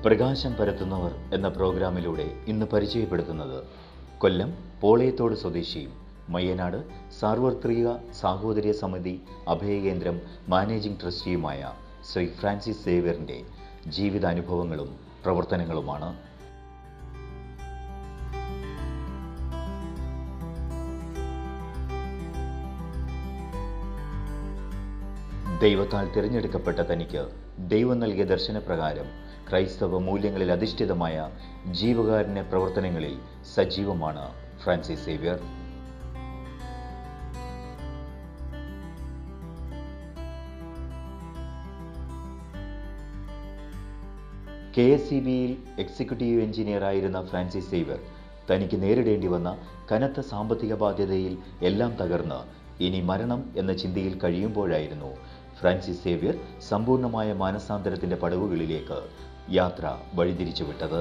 പ്രകാശം പരത്തുന്നവർ എന്ന പ്രോഗ്രാമിലൂടെ ഇന്ന് പരിചയപ്പെടുത്തുന്നത് കൊല്ലം പോളയത്തോട് സ്വദേശിയും മയ്യനാട് സാർവത്രിക സാഹോദര്യ സമിതി അഭയകേന്ദ്രം മാനേജിംഗ് ട്രസ്റ്റിയുമായ ശ്രീ ഫ്രാൻസിസ് സേവ്യറിൻ്റെ ജീവിതാനുഭവങ്ങളും പ്രവർത്തനങ്ങളുമാണ് ദൈവത്താൽ തിരഞ്ഞെടുക്കപ്പെട്ട തനിക്ക് ദൈവം നൽകിയ ദർശനപ്രകാരം ക്രൈസ്തവ മൂല്യങ്ങളിൽ അധിഷ്ഠിതമായ ജീവകാരുണ്യ പ്രവർത്തനങ്ങളിൽ സജീവമാണ് Francis Xavier K S C ബിയിൽ എക്സിക്യൂട്ടീവ് എഞ്ചിനീയർ ആയിരുന്ന ഫ്രാൻസിസ് സേവ്യർ തനിക്ക് നേരിടേണ്ടി വന്ന കനത്ത സാമ്പത്തിക ബാധ്യതയിൽ എല്ലാം തകർന്ന് ഇനി മരണം എന്ന ചിന്തയിൽ കഴിയുമ്പോഴായിരുന്നു ഫ്രാൻസിസ് സേവ്യർ സമ്പൂർണമായ മാനസാന്തരത്തിന്റെ പടവുകളിലേക്ക് യാത്ര വഴിതിരിച്ചുവിട്ടത്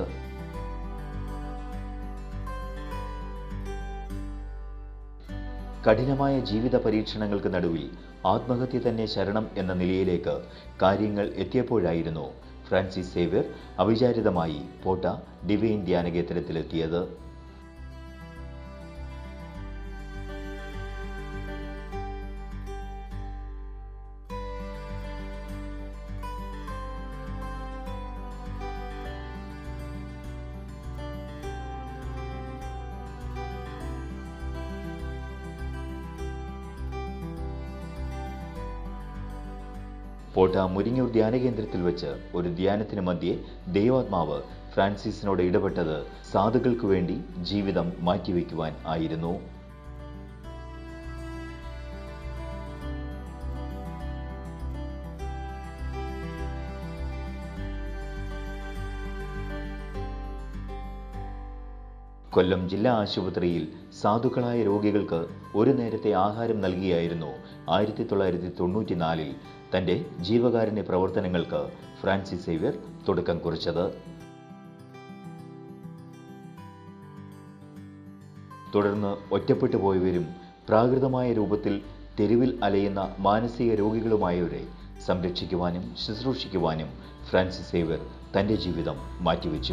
കഠിനമായ ജീവിത പരീക്ഷണങ്ങൾക്ക് നടുവിൽ ആത്മഹത്യ തന്നെ ശരണം എന്ന നിലയിലേക്ക് കാര്യങ്ങൾ എത്തിയപ്പോഴായിരുന്നു ഫ്രാൻസിസ് സേവ്യർ അവിചാരിതമായി പോട്ട ഡിവൈൻ ധ്യാനകേന്ദ്രത്തിലെത്തിയത് പോട്ട മുരിങ്ങൂർ ധ്യാനകേന്ദ്രത്തിൽ വെച്ച് ഒരു ധ്യാനത്തിന് മധ്യേ ദൈവാത്മാവ് ഫ്രാൻസിസിനോട് ഇടപെട്ടത് സാധുക്കൾക്കു വേണ്ടി ജീവിതം മാറ്റിവെക്കുവാൻ ആയിരുന്നു കൊല്ലം ജില്ലാ ആശുപത്രിയിൽ സാധുക്കളായ രോഗികൾക്ക് ഒരു നേരത്തെ ആഹാരം നൽകിയായിരുന്നു ആയിരത്തി തൊള്ളായിരത്തി തൊണ്ണൂറ്റിനാലിൽ തൻ്റെ ജീവകാരുണ്യ പ്രവർത്തനങ്ങൾക്ക് ഫ്രാൻസിസ് സേവ്യർ തുടക്കം കുറിച്ചത് തുടർന്ന് ഒറ്റപ്പെട്ടു പോയവരും പ്രാകൃതമായ രൂപത്തിൽ തെരുവിൽ അലയുന്ന മാനസിക രോഗികളുമായവരെ സംരക്ഷിക്കുവാനും ശുശ്രൂഷിക്കുവാനും ഫ്രാൻസിസ് സേവ്യർ തൻ്റെ ജീവിതം മാറ്റിവെച്ചു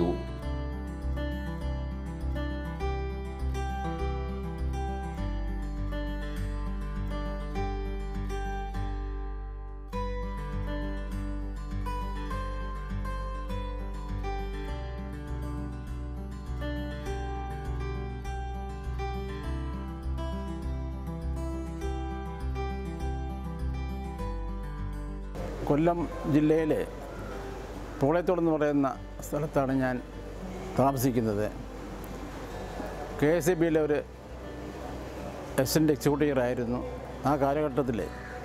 കൊല്ലം ജില്ലയിലെ പോളയത്തോട് എന്ന് പറയുന്ന സ്ഥലത്താണ് ഞാൻ താമസിക്കുന്നത് കെ എസ് ഇ ബിയിലെ ഒരു അസിസ്റ്റൻ്റ് എക്സിക്യൂട്ടീവ് ആയിരുന്നു ആ കാലഘട്ടത്തിൽ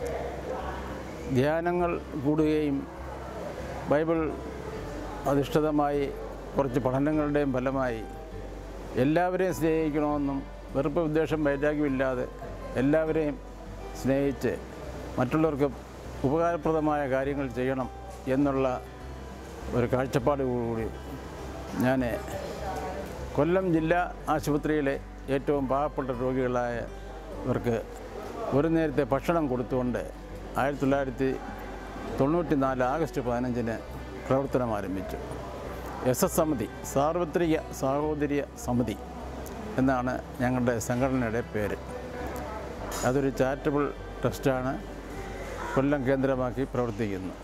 ധ്യാനങ്ങൾ കൂടുകയും ബൈബിൾ അധിഷ്ഠിതമായി കുറച്ച് പഠനങ്ങളുടെയും ഫലമായി എല്ലാവരെയും സ്നേഹിക്കണമെന്നും വെറുപ്പ് ഉദ്ദേശം വൈരാഗ്യമില്ലാതെ എല്ലാവരെയും സ്നേഹിച്ച് മറ്റുള്ളവർക്ക് ഉപകാരപ്രദമായ കാര്യങ്ങൾ ചെയ്യണം എന്നുള്ള ഒരു കാഴ്ചപ്പാടോടുകൂടി ഞാൻ കൊല്ലം ജില്ലാ ആശുപത്രിയിലെ ഏറ്റവും പാവപ്പെട്ട രോഗികളായ ഇവർക്ക് ഒരു നേരത്തെ ഭക്ഷണം കൊടുത്തുകൊണ്ട് ആയിരത്തി തൊള്ളായിരത്തി തൊണ്ണൂറ്റി നാല് ആഗസ്റ്റ് പതിനഞ്ചിന് പ്രവർത്തനം ആരംഭിച്ചു എസ് എസ് സമിതി സാർവത്രിക സാഹോദര്യ സമിതി എന്നാണ് ഞങ്ങളുടെ സംഘടനയുടെ പേര് അതൊരു ചാരിറ്റബിൾ ട്രസ്റ്റാണ് കൊല്ലം കേന്ദ്രമാക്കി പ്രവർത്തിക്കുന്നു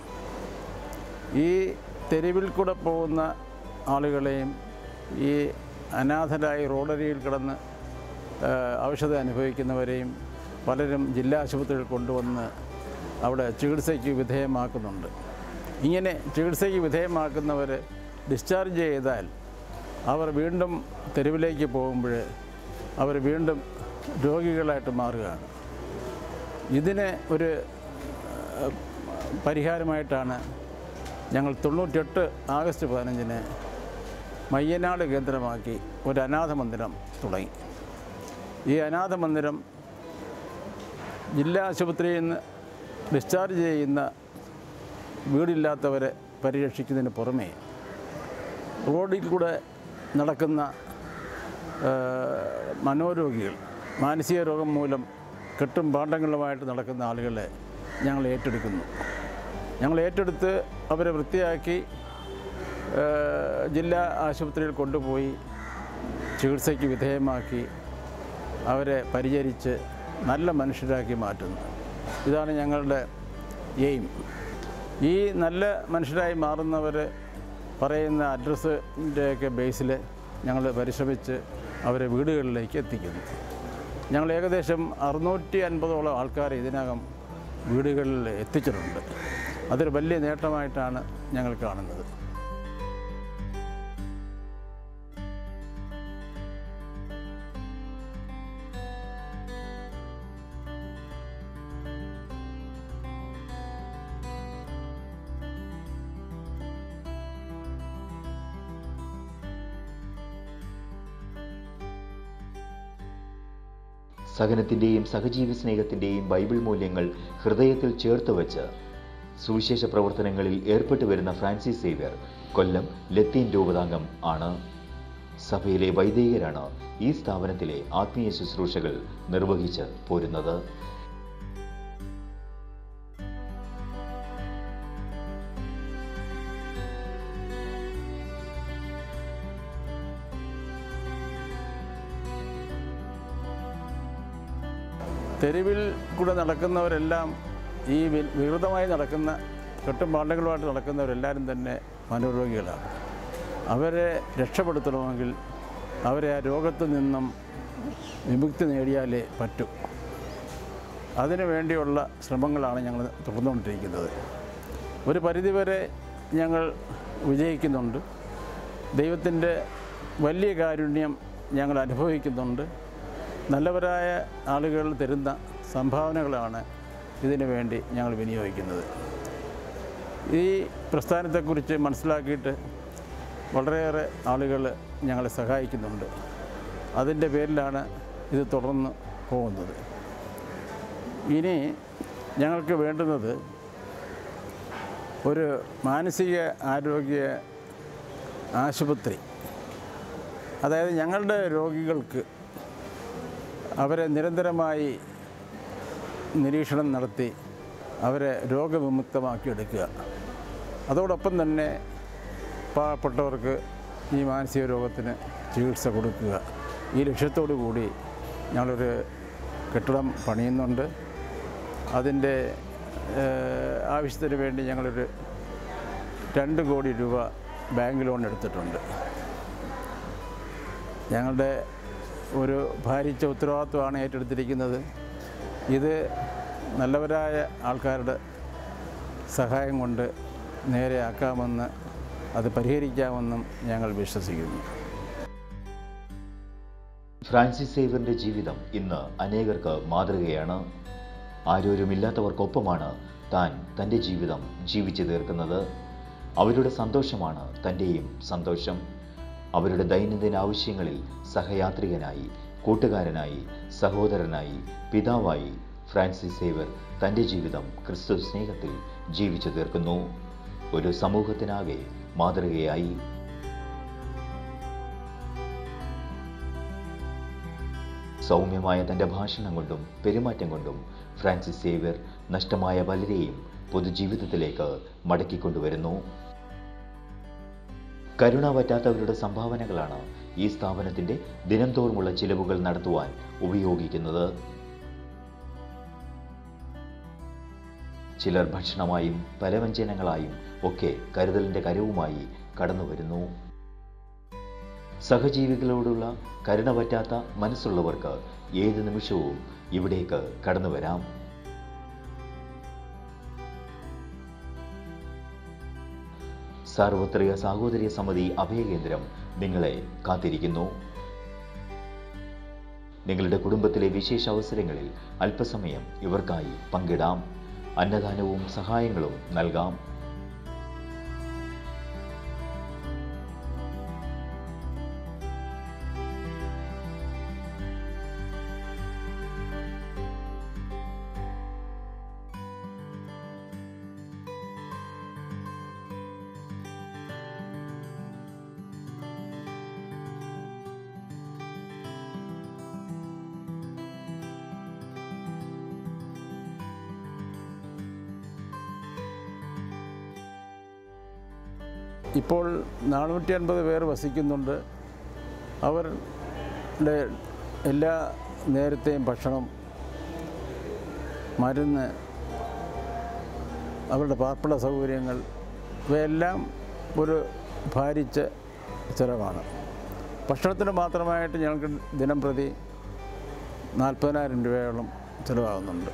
ഈ തെരുവിൽ കൂടെ പോകുന്ന ആളുകളെയും ഈ അനാഥരായി റോഡരിയിൽ കിടന്ന് ആ, ഔഷധം അനുഭവിക്കുന്നവരെയും പലരും ജില്ലാ ആശുപത്രിയിൽ കൊണ്ടുവന്ന് അവിടെ ചികിത്സയ്ക്ക് വിധേയമാക്കുന്നുണ്ട് ഇങ്ങനെ ചികിത്സയ്ക്ക് വിധേയമാക്കുന്നവർ ഡിസ്ചാർജ് ചെയ്താൽ അവർ വീണ്ടും തെരുവിലേക്ക് പോകുമ്പോൾ അവർ വീണ്ടും രോഗികളായിട്ട് മാറുകയാണ് ഇതിന് ഒരു ഏഹ്, പരിഹാരമായിട്ടാണ് ഞങ്ങൾ തൊണ്ണൂറ്റെട്ട് ആഗസ്റ്റ് പതിനഞ്ചിന് മയ്യനാട് കേന്ദ്രമാക്കി ഒരു അനാഥ മന്ദിരം തുടങ്ങി ഈ അനാഥ മന്ദിരം ജില്ലാ ആശുപത്രിയിൽ നിന്ന് ഡിസ്ചാർജ് ചെയ്യുന്ന വീടില്ലാത്തവരെ പരിരക്ഷിക്കുന്നതിന് പുറമേ റോഡിൽ കൂടെ നടക്കുന്ന ആ, മനോരോഗികൾ മാനസിക രോഗം മൂലം കെട്ടും പാണ്ഡങ്ങളുമായിട്ട് നടക്കുന്ന ആളുകളെ ഞങ്ങൾ ഏറ്റെടുക്കുന്നു ഞങ്ങൾ ഏറ്റെടുത്ത് അവരെ വൃത്തിയാക്കി ഏഹ്, ജില്ലാ ആശുപത്രിയിൽ കൊണ്ടുപോയി ചികിത്സയ്ക്ക് വിധേയമാക്കി അവരെ പരിചരിച്ച് നല്ല മനുഷ്യരാക്കി മാറ്റുന്നു ഇതാണ് ഞങ്ങളുടെ എയിം ഈ നല്ല മനുഷ്യരായി മാറുന്നവർ പറയുന്ന അഡ്രസ്സിൻ്റെയൊക്കെ ബേസിൽ ഞങ്ങൾ പരിശ്രമിച്ച് അവരെ വീടുകളിലേക്ക് എത്തിക്കുന്നു ഞങ്ങൾ ഏകദേശം അറുന്നൂറ്റി അൻപതോളം ആൾക്കാരെ ഇതിനകം വീടുകളിൽ എത്തിച്ചിട്ടുണ്ട് അതൊരു വലിയ നേട്ടമായിട്ടാണ് ഞങ്ങൾ കാണുന്നത് സഹനത്തിൻ്റെയും സഹജീവി സ്നേഹത്തിൻ്റെയും ബൈബിൾ മൂല്യങ്ങൾ ഹൃദയത്തിൽ ചേർത്ത് വെച്ച് സുവിശേഷ പ്രവർത്തനങ്ങളിൽ ഏർപ്പെട്ടു വരുന്ന ഫ്രാൻസിസ് സേവ്യർ കൊല്ലം ലത്തീൻ രൂപതാംഗം ആണ് സഭയിലെ വൈദികരാണ് ഈ സ്ഥാപനത്തിലെ ആത്മീയ ശുശ്രൂഷകൾ നിർവഹിച്ച് പോരുന്നത് തെരുവിൽ കൂടെ നടക്കുന്നവരെല്ലാം ഈ വി- വികൃതമായി നടക്കുന്ന കെട്ടും പാണ്ടങ്ങളുമായിട്ട് നടക്കുന്നവരെല്ലാവരും തന്നെ മനോരോഗികളാണ് അവരെ രക്ഷപ്പെടുത്തണമെങ്കിൽ അവരെ ആ രോഗത്തിൽ നിന്നും വിമുക്തി നേടിയാലേ പറ്റൂ അതിനു വേണ്ടിയുള്ള ശ്രമങ്ങളാണ് ഞങ്ങൾ തുടർന്നുകൊണ്ടിരിക്കുന്നത് ഒരു പരിധിവരെ ഞങ്ങൾ വിജയിക്കുന്നുണ്ട് ദൈവത്തിൻ്റെ വലിയ കാരുണ്യം ഞങ്ങൾ അനുഭവിക്കുന്നുണ്ട് നല്ലവരായ ആളുകൾ തരുന്ന സംഭാവനകളാണ് ഇതിനു വേണ്ടി ഞങ്ങൾ വിനിയോഗിക്കുന്നത് ഈ പ്രസ്ഥാനത്തെക്കുറിച്ച് മനസ്സിലാക്കിയിട്ട് വളരെയേറെ ആളുകൾ ഞങ്ങളെ സഹായിക്കുന്നുണ്ട് അതിൻ്റെ പേരിലാണ് ഇത് തുടർന്ന് പോകുന്നത് ഇനി ഞങ്ങൾക്ക് വേണ്ടുന്നത് ഒരു മാനസിക ആരോഗ്യ ആശുപത്രി അതായത് ഞങ്ങളുടെ രോഗികൾക്ക് അവരെ നിരന്തരമായി നിരീക്ഷണം നടത്തി അവരെ രോഗവിമുക്തമാക്കിയെടുക്കുക അതോടൊപ്പം തന്നെ പാവപ്പെട്ടവർക്ക് ഈ മാനസിക രോഗത്തിന് ചികിത്സ കൊടുക്കുക ഈ ലക്ഷ്യത്തോടു കൂടി ഞങ്ങളൊരു കെട്ടിടം പണിയുന്നുണ്ട് അതിൻ്റെ ഏഹ്, ആവശ്യത്തിന് വേണ്ടി ഞങ്ങളൊരു രണ്ട് കോടി രൂപ ബാങ്ക് ലോൺ എടുത്തിട്ടുണ്ട് ഞങ്ങളുടെ ഒരു ഭാരിച്ച ഉത്തരവാദിത്വമാണ് ഏറ്റെടുത്തിരിക്കുന്നത് ഇത് നല്ലവരായ ആൾക്കാരുടെ സഹായം കൊണ്ട് നേരെയാക്കാമെന്ന് അത് പരിഹരിക്കാമെന്നും ഞങ്ങൾ വിശ്വസിക്കുന്നു ഫ്രാൻസിസ് സേവറിന്റെ ജീവിതം ഇന്ന് അനേകർക്ക് മാതൃകയാണ് ആരോരുമില്ലാത്തവർക്കൊപ്പമാണ് താൻ തൻ്റെ ജീവിതം ജീവിച്ചു തീർക്കുന്നത് അവരുടെ സന്തോഷമാണ് തൻ്റെയും സന്തോഷം അവരുടെ ദൈനംദിന ആവശ്യങ്ങളിൽ സഹയാത്രികനായി കൂട്ടുകാരനായി സഹോദരനായി പിതാവായി ഫ്രാൻസിസ് സേവർ തൻ്റെ ജീവിതം ക്രിസ്തു സ്നേഹത്തിൽ ജീവിച്ചു തീർക്കുന്നു ഒരു സമൂഹത്തിനാകെ മാതൃകയായി സൗമ്യമായ തൻ്റെ ഭാഷണം കൊണ്ടും പെരുമാറ്റം കൊണ്ടും ഫ്രാൻസിസ് സേവ്യർ നഷ്ടമായ പലരെയും പൊതുജീവിതത്തിലേക്ക് മടക്കിക്കൊണ്ടുവരുന്നു കരുണ പറ്റാത്തവരുടെ സംഭാവനകളാണ് ഈ സ്ഥാപനത്തിന്റെ ദിനംതോറുമുള്ള ചിലവുകൾ നടത്തുവാൻ ഉപയോഗിക്കുന്നത് ചിലർ ഭക്ഷണമായും പലവ്യഞ്ജനങ്ങളായും ഒക്കെ കരുതലിന്റെ കരവുമായി കടന്നു വരുന്നു സഹജീവികളോടുള്ള കരുണ പറ്റാത്ത മനസ്സുള്ളവർക്ക് ഏത് നിമിഷവും ഇവിടേക്ക് കടന്നു വരാം സാർവത്രിക സാഹോദര്യ സമിതി അഭയകേന്ദ്രം നിങ്ങളെ കാത്തിരിക്കുന്നു നിങ്ങളുടെ കുടുംബത്തിലെ വിശേഷ അവസരങ്ങളിൽ അല്പസമയം ഇവർക്കായി പങ്കിടാം അന്നദാനവും സഹായങ്ങളും നൽകാം ഇപ്പോൾ നാനൂറ്റി അൻപത് പേർ വസിക്കുന്നുണ്ട് അവരുടെ എല്ലാ നേരത്തെയും ഭക്ഷണം മരുന്ന് അവരുടെ പാർപ്പിട സൗകര്യങ്ങൾ ഇവയെല്ലാം ഒരു ഭാരിച്ച ചിലവാണ് ഭക്ഷണത്തിന് മാത്രമായിട്ട് ഞങ്ങൾക്ക് ദിനം പ്രതി നാൽപ്പതിനായിരം രൂപയോളം ചിലവാകുന്നുണ്ട്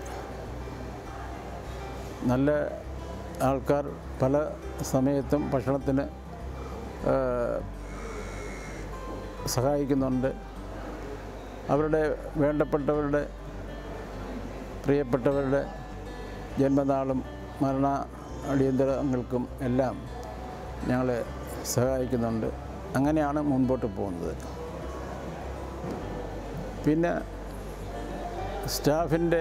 നല്ല ആൾക്കാർ പല സമയത്തും ഭക്ഷണത്തിന് ആ, സഹായിക്കുന്നുണ്ട് അവരുടെ വേണ്ടപ്പെട്ടവരുടെ പ്രിയപ്പെട്ടവരുടെ ജന്മനാളും മരണ അടിയന്തരങ്ങൾക്കും എല്ലാം ഞങ്ങളെ സഹായിക്കുന്നുണ്ട് അങ്ങനെയാണ് മുൻപോട്ട് പോകുന്നത് പിന്നെ സ്റ്റാഫിൻ്റെ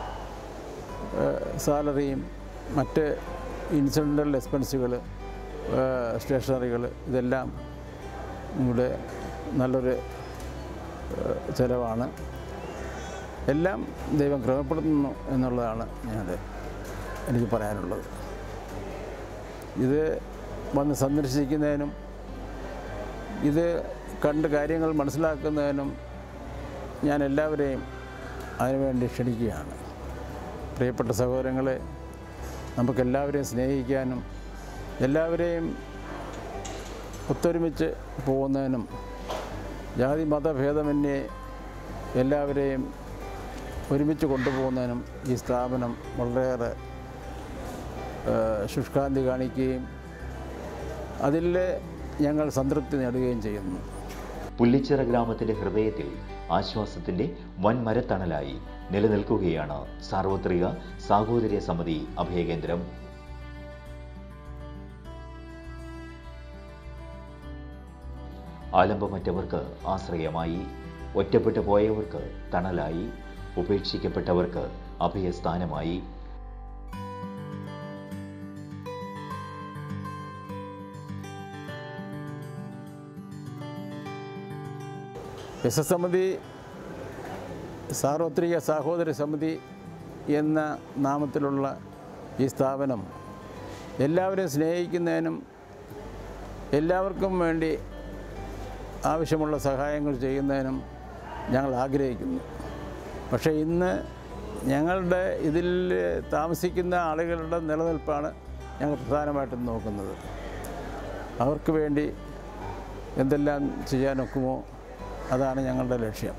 സാലറിയും മറ്റ് ഇൻസിഡൻ്റൽ എക്സ്പെൻസുകൾ സ്റ്റേഷനറികൾ ഇതെല്ലാം ഇവിടെ നല്ലൊരു ഏഹ്, ചിലവാണ് എല്ലാം ദൈവം ക്രമപ്പെടുത്തുന്നു എന്നുള്ളതാണ് ഞങ്ങളുടെ എനിക്ക് പറയാനുള്ളത് ഇത് വന്ന് സന്ദർശിക്കുന്നതിനും ഇത് കണ്ട് കാര്യങ്ങൾ മനസ്സിലാക്കുന്നതിനും ഞാൻ എല്ലാവരെയും അതിനുവേണ്ടി ക്ഷണിക്കുകയാണ് പ്രിയപ്പെട്ട സഹോദരങ്ങളെ നമുക്കെല്ലാവരെയും സ്നേഹിക്കാനും എല്ലാവരെയും ഒത്തൊരുമിച്ച് പോകുന്നതിനും ജാതി മതഭേദമന്യേ എല്ലാവരെയും ഒരുമിച്ച് കൊണ്ടുപോകുന്നതിനും ഈ സ്ഥാപനം വളരെയേറെ ഏഹ്, ശുഷ്കാന്തി കാണിക്കുകയും അതിൽ ഞങ്ങൾ സംതൃപ്തി നേടുകയും ചെയ്യുന്നു പുല്ലിച്ചിറ ഗ്രാമത്തിന്റെ ഹൃദയത്തിൽ ആശ്വാസത്തിന്റെ വൻ മരത്തണലായി നിലനിൽക്കുകയാണ് സാർവത്രിക സാഹോദര്യ സമിതി അഭയകേന്ദ്രം ആലംബമറ്റവർക്ക് ആശ്രയമായി ഒറ്റപ്പെട്ടു പോയവർക്ക് തണലായി ഉപേക്ഷിക്കപ്പെട്ടവർക്ക് അഭയസ്ഥാനമായി എസ് എസ് സമിതി സാർവത്രിക സാഹോദര സമിതി എന്ന നാമത്തിലുള്ള ഈ സ്ഥാപനം എല്ലാവരെയും സ്നേഹിക്കുന്നതിനും എല്ലാവർക്കും വേണ്ടി ആവശ്യമുള്ള സഹായങ്ങൾ ചെയ്യുന്നതിനും ഞങ്ങൾ ആഗ്രഹിക്കുന്നു പക്ഷേ ഇന്ന് ഞങ്ങളുടെ ഇതിൽ താമസിക്കുന്ന ആളുകളുടെ നിലനിൽപ്പാണ് ഞങ്ങൾ പ്രധാനമായിട്ടും നോക്കുന്നത് അവർക്ക് വേണ്ടി എന്തെല്ലാം ചെയ്യാനൊക്കുമോ അതാണ് ഞങ്ങളുടെ ലക്ഷ്യം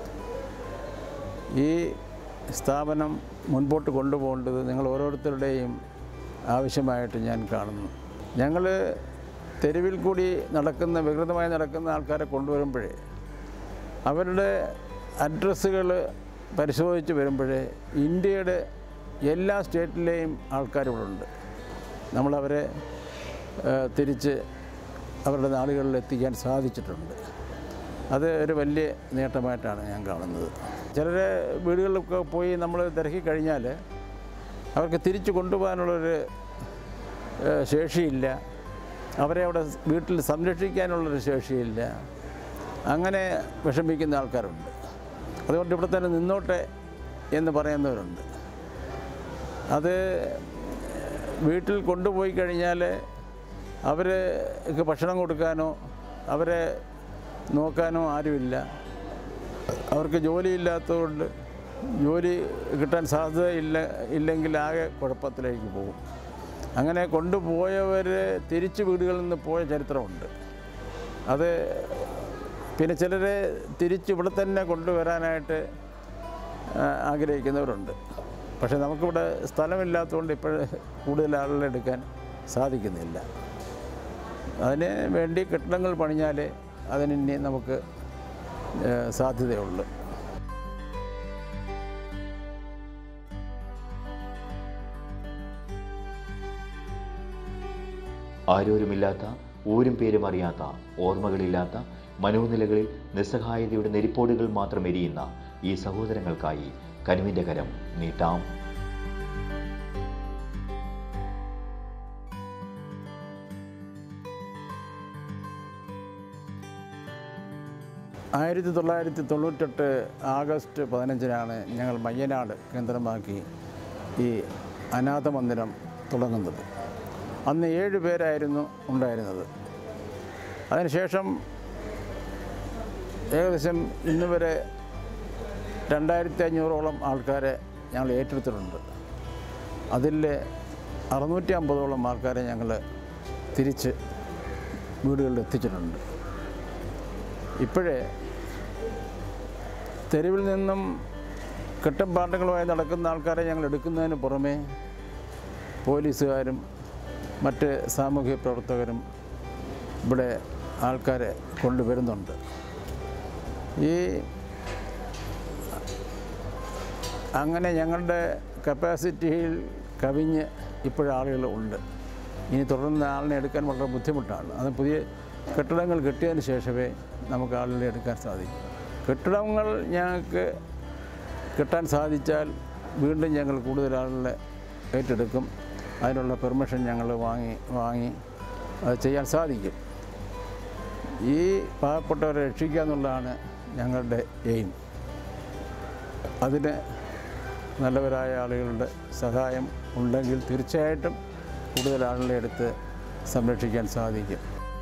ഈ സ്ഥാപനം മുൻപോട്ട് കൊണ്ടുപോകേണ്ടത് നിങ്ങൾ ഓരോരുത്തരുടെയും ആവശ്യമായിട്ട് ഞാൻ കാണുന്നു ഞങ്ങൾ തെരുവിൽ കൂടി നടക്കുന്ന വികൃതമായി നടക്കുന്ന ആൾക്കാരെ കൊണ്ടുവരുമ്പോഴേ അവരുടെ അഡ്രസ്സുകൾ പരിശോധിച്ച് വരുമ്പോഴേ ഇന്ത്യയുടെ എല്ലാ സ്റ്റേറ്റിലെയും ആൾക്കാരിവിടെ ഉണ്ട് നമ്മളവരെ ആ, തിരിച്ച് അവരുടെ നാടുകളിൽ എത്തിക്കാൻ സാധിച്ചിട്ടുണ്ട് അത് ഒരു വലിയ നേട്ടമായിട്ടാണ് ഞാൻ കാണുന്നത് ചിലരെ വീടുകളിലൊക്കെ പോയി നമ്മൾ തിരക്കി കഴിഞ്ഞാൽ അവർക്ക് തിരിച്ചു കൊണ്ടുപോകാനുള്ളൊരു ഏഹ്, ശേഷിയില്ല അവരെ അവിടെ വീട്ടിൽ സംരക്ഷിക്കാനുള്ളൊരു ശേഷിയില്ല അങ്ങനെ വിഷമിക്കുന്ന ആൾക്കാരുണ്ട് അതുകൊണ്ട് ഇവിടെ തന്നെ നിന്നോട്ടെ എന്ന് പറയുന്നവരുണ്ട് അത് വീട്ടിൽ കൊണ്ടുപോയി കഴിഞ്ഞാൽ അവർക്ക് ഭക്ഷണം കൊടുക്കാനോ അവരെ നോക്കാനോ ആരുമില്ല അവർക്ക് ജോലിയില്ലാത്തതുകൊണ്ട് ജോലി കിട്ടാൻ സാധ്യത ഇല്ല ഇല്ലെങ്കിൽ ആകെ കുഴപ്പത്തിലേക്ക് പോകും അങ്ങനെ കൊണ്ടുപോയവർ തിരിച്ച് വീടുകളിൽ നിന്ന് പോയ ചരിത്രമുണ്ട് അത് പിന്നെ ചിലരെ തിരിച്ച് ഇവിടെ തന്നെ കൊണ്ടുവരാനായിട്ട് ആ, ആഗ്രഹിക്കുന്നവരുണ്ട് പക്ഷേ നമുക്കിവിടെ സ്ഥലമില്ലാത്തതുകൊണ്ട് ഇപ്പോൾ കൂടുതൽ ആളുകളെ എടുക്കാൻ സാധിക്കുന്നില്ല അതിന് വേണ്ടി കെട്ടിടങ്ങൾ പണിഞ്ഞാലേ അതിന് ഇനി നമുക്ക് ഏ, സാധ്യതയുള്ളൂ ആരോരുമില്ലാത്ത ഊരും പേരും അറിയാത്ത ഓർമ്മകളില്ലാത്ത മനോനിലകളിൽ നിസ്സഹായതയുടെ നെരിപ്പോടുകൾ മാത്രം എരിയുന്ന ഈ സഹോദരങ്ങൾക്കായി കനുവിന്റെ കരം നീട്ടാം ആയിരത്തി തൊള്ളായിരത്തി തൊണ്ണൂറ്റെട്ട് ആഗസ്റ്റ് പതിനഞ്ചിനാണ് ഞങ്ങൾ മയ്യനാട് കേന്ദ്രമാക്കി ഈ അനാഥ മന്ദിരം തുടങ്ങുന്നത് അന്ന് ഏഴ് പേരായിരുന്നു ഉണ്ടായിരുന്നത് അതിനുശേഷം ഏകദേശം ഇന്ന് വരെ രണ്ടായിരത്തി അഞ്ഞൂറോളം ആൾക്കാരെ ഞങ്ങൾ ഏറ്റെടുത്തിട്ടുണ്ട് അതിൽ അറുന്നൂറ്റി അമ്പതോളം ആൾക്കാരെ ഞങ്ങൾ തിരിച്ച് വീടുകളിൽ എത്തിച്ചിട്ടുണ്ട് ഇപ്പോഴേ തെരുവിൽ നിന്നും കെട്ടുപാട്ടുകളുമായി നടക്കുന്ന ആൾക്കാരെ ഞങ്ങൾ എടുക്കുന്നതിന് പുറമേ പോലീസുകാരും മറ്റ് സാമൂഹ്യ പ്രവർത്തകരും ഇവിടെ ആൾക്കാരെ കൊണ്ടുവരുന്നുണ്ട് ഈ അങ്ങനെ ഞങ്ങളുടെ കപ്പാസിറ്റിയിൽ കവിഞ്ഞ് ഇപ്പോഴാളുകൾ ഉണ്ട് ഇനി തുടർന്ന് ആളിനെ എടുക്കാൻ വളരെ ബുദ്ധിമുട്ടാണ് അത് പുതിയ കെട്ടിടങ്ങൾ കെട്ടിയതിന് ശേഷമേ നമുക്ക് ആളുകളെ എടുക്കാൻ സാധിക്കും കെട്ടിടങ്ങൾ ഞങ്ങൾക്ക് കിട്ടാൻ സാധിച്ചാൽ വീണ്ടും ഞങ്ങൾ കൂടുതൽ ആളുകളെ ഏറ്റെടുക്കും അതിനുള്ള പെർമിഷൻ ഞങ്ങൾ വാങ്ങി വാങ്ങി അത് ചെയ്യാൻ സാധിക്കും ഈ പാവപ്പെട്ടവരെ രക്ഷിക്കുക എന്നുള്ളതാണ് ഞങ്ങളുടെ എയിം അതിന് നല്ലവരായ ആളുകളുടെ സഹായം ഉണ്ടെങ്കിൽ തീർച്ചയായിട്ടും കൂടുതൽ ആളുകളെ എടുത്ത് സംരക്ഷിക്കാൻ സാധിക്കും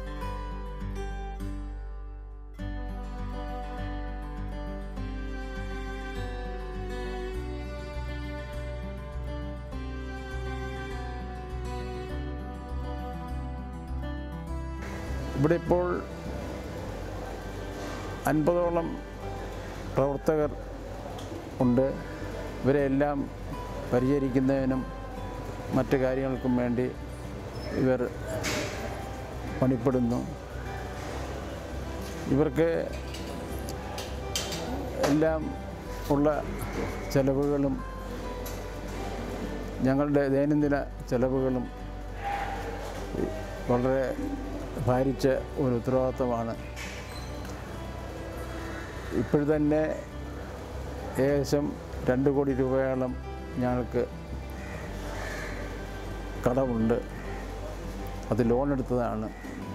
ഇവിടെ ഇപ്പോൾ അൻപതോളം പ്രവർത്തകർ ഉണ്ട് ഇവരെല്ലാം പരിചരിക്കുന്നതിനും മറ്റു കാര്യങ്ങൾക്കും വേണ്ടി ഇവർ പണിപ്പെടുന്നു ഇവർക്ക് എല്ലാം ഉള്ള ചെലവുകളും ഞങ്ങളുടെ ദൈനംദിന ചെലവുകളും വളരെ ഭാരിച്ച ഒരു ഉത്തരവാദിത്തമാണ് ഇപ്പോഴത്തന്നെ ഏകദേശം രണ്ട് കോടി രൂപയോളം ഞങ്ങൾക്ക് കടമുണ്ട് അത് ലോൺ എടുത്തതാണ്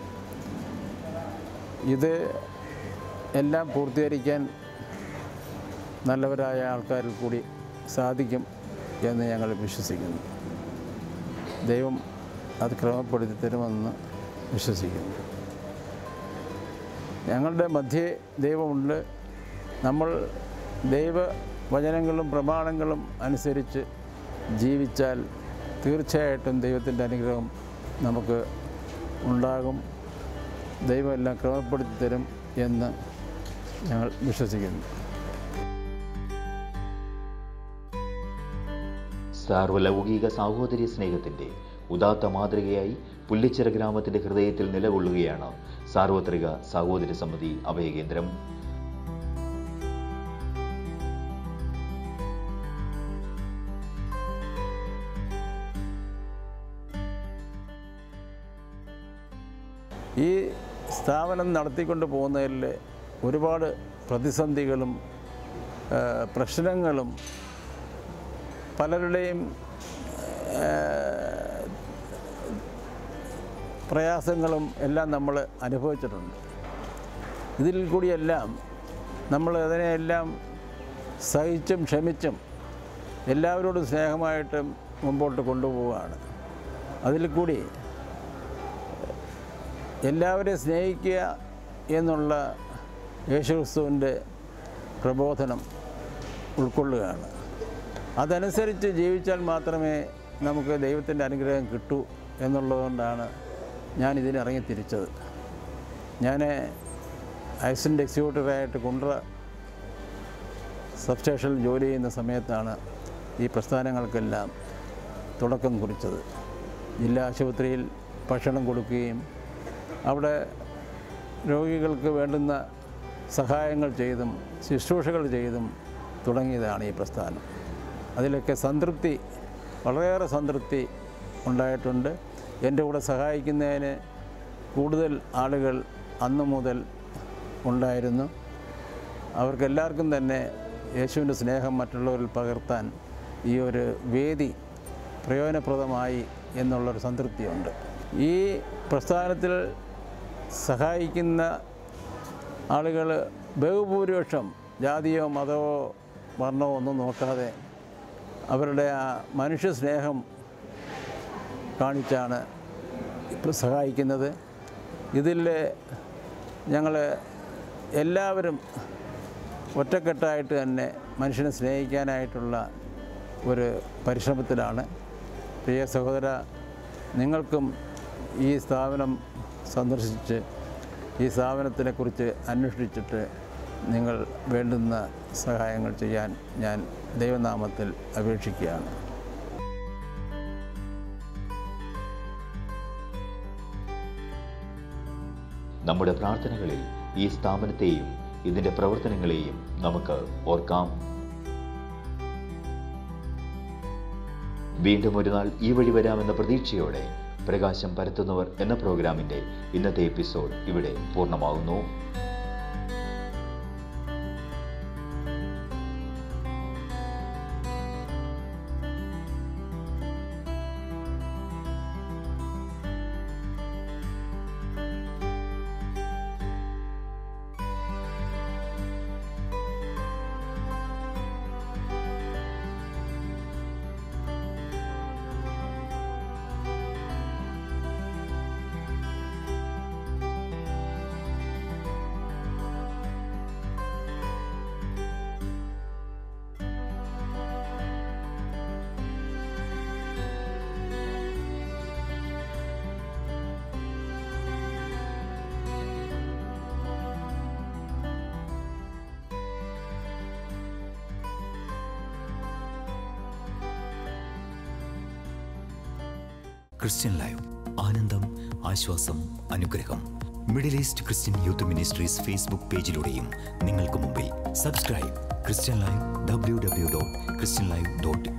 ഇത് എല്ലാം പൂർത്തീകരിക്കാൻ നല്ലവരായ ആൾക്കാരിൽ കൂടി സാധിക്കും എന്ന് ഞങ്ങൾ വിശ്വസിക്കുന്നു ദൈവം അത് ക്രമപ്പെടുത്തി തരുമെന്ന് വിശ്വസിക്കുന്നു ഞങ്ങളുടെ മധ്യേ ദൈവമുണ്ട് നമ്മൾ ദൈവ വചനങ്ങളും പ്രമാണങ്ങളും അനുസരിച്ച് ജീവിച്ചാൽ തീർച്ചയായിട്ടും ദൈവത്തിൻ്റെ അനുഗ്രഹം നമുക്ക് ഉണ്ടാകും ദൈവം എല്ലാം ക്രമപ്പെടുത്തി തരും എന്ന് ഞങ്ങൾ വിശ്വസിക്കുന്നു സാർവലൗകിക സാഹോദര്യ സ്നേഹത്തിന്റെ ഉദാത്ത മാതൃകയായി പുല്ലിച്ചിറ ഗ്രാമത്തിന്റെ ഹൃദയത്തിൽ നിലകൊള്ളുകയാണ് സാർവത്രിക സാഹോദര്യ സമിതി അഭയകേന്ദ്രം ഈ സ്ഥാപനം നടത്തിക്കൊണ്ട് പോകുന്നതിൽ ഒരുപാട് പ്രതിസന്ധികളും ആ, പ്രശ്നങ്ങളും പലരുടെയും ആ, പ്രയാസങ്ങളും എല്ലാം നമ്മൾ അനുഭവിച്ചിട്ടുണ്ട് ഇതിൽ കൂടിയെല്ലാം നമ്മൾ അതിനെയെല്ലാം സഹിച്ചും ക്ഷമിച്ചും എല്ലാവരോടും സ്നേഹമായിട്ടും മുമ്പോട്ട് കൊണ്ടുപോവുകയാണ് അതിൽ കൂടി എല്ലാവരെയും സ്നേഹിക്കുക എന്നുള്ള യേശുക്രിസ്തുവിൻ്റെ പ്രബോധനം ഉൾക്കൊള്ളുകയാണ് അതനുസരിച്ച് ജീവിച്ചാൽ മാത്രമേ നമുക്ക് ദൈവത്തിൻ്റെ അനുഗ്രഹം കിട്ടൂ എന്നുള്ളതുകൊണ്ടാണ് ഞാൻ ഇതിനിറങ്ങി തിരിച്ചത് ഞാൻ അസിസ്റ്റൻ്റ് എക്സിക്യൂട്ടീവായിട്ട് കുണ്ട്ര സബ്സ്റ്റേഷനിൽ ജോലി ചെയ്യുന്ന സമയത്താണ് ഈ പ്രസ്ഥാനങ്ങൾക്കെല്ലാം തുടക്കം കുറിച്ചത് ജില്ലാ ആശുപത്രിയിൽ ഭക്ഷണം കൊടുക്കുകയും അവിടെ രോഗികൾക്ക് വേണ്ടുന്ന സഹായങ്ങൾ ചെയ്തും ശുശ്രൂഷകൾ ചെയ്തും തുടങ്ങിയതാണ് ഈ പ്രസ്ഥാനം അതിലൊക്കെ സംതൃപ്തി വളരെയേറെ സംതൃപ്തി ഉണ്ടായിട്ടുണ്ട് എൻ്റെ കൂടെ സഹായിക്കുന്നതിന് കൂടുതൽ ആളുകൾ അന്നു മുതൽ ഉണ്ടായിരുന്നു അവർക്കെല്ലാവർക്കും തന്നെ യേശുവിൻ്റെ സ്നേഹം മറ്റുള്ളവരിൽ പകർത്താൻ ഈ ഒരു വേദി പ്രയോജനപ്രദമായി എന്നുള്ളൊരു സംതൃപ്തിയുണ്ട് ഈ പ്രസ്ഥാനത്തിൽ സഹായിക്കുന്ന ആളുകൾ ബഹുഭൂരിപക്ഷം ജാതിയോ മതമോ വർണ്ണമോ ഒന്നും നോക്കാതെ അവരുടെ ആ മനുഷ്യ സ്നേഹം കാണിച്ചാണ് ഇപ്പോൾ സഹായിക്കുന്നത് ഇതിൽ ഞങ്ങൾ എല്ലാവരും ഒറ്റക്കെട്ടായിട്ട് തന്നെ മനുഷ്യനെ സ്നേഹിക്കാനായിട്ടുള്ള ഒരു പരിശ്രമത്തിലാണ് പ്രിയ സഹോദര നിങ്ങൾക്കും ഈ സ്ഥാപനം സന്ദർശിച്ച് ഈ സ്ഥാപനത്തിനെക്കുറിച്ച് അന്വേഷിച്ചിട്ട് നിങ്ങൾ വേണ്ടുന്ന സഹായങ്ങൾ ചെയ്യാൻ ഞാൻ ദൈവനാമത്തിൽ അപേക്ഷിക്കുകയാണ് നമ്മുടെ പ്രാർത്ഥനകളിൽ ഈ സ്ഥാപനത്തെയും ഇതിന്റെ പ്രവർത്തനങ്ങളെയും നമുക്ക് ഓർക്കാം വീണ്ടും ഒരു നാൾ ഈ വഴി വരാമെന്ന പ്രതീക്ഷയോടെ പ്രകാശം പരത്തുന്നവർ എന്ന പ്രോഗ്രാമിന്റെ ഇന്നത്തെ എപ്പിസോഡ് ഇവിടെ പൂർണ്ണമാകുന്നു ക്രിസ്ത്യൻ ലൈവ് ആനന്ദം ആശ്വാസം അനുഗ്രഹം Middle East Christian youth ministries Facebook പേജിലൂടെയും നിങ്ങൾക്ക് മുമ്പിൽ subscribe Christian live W W dot Christian live dot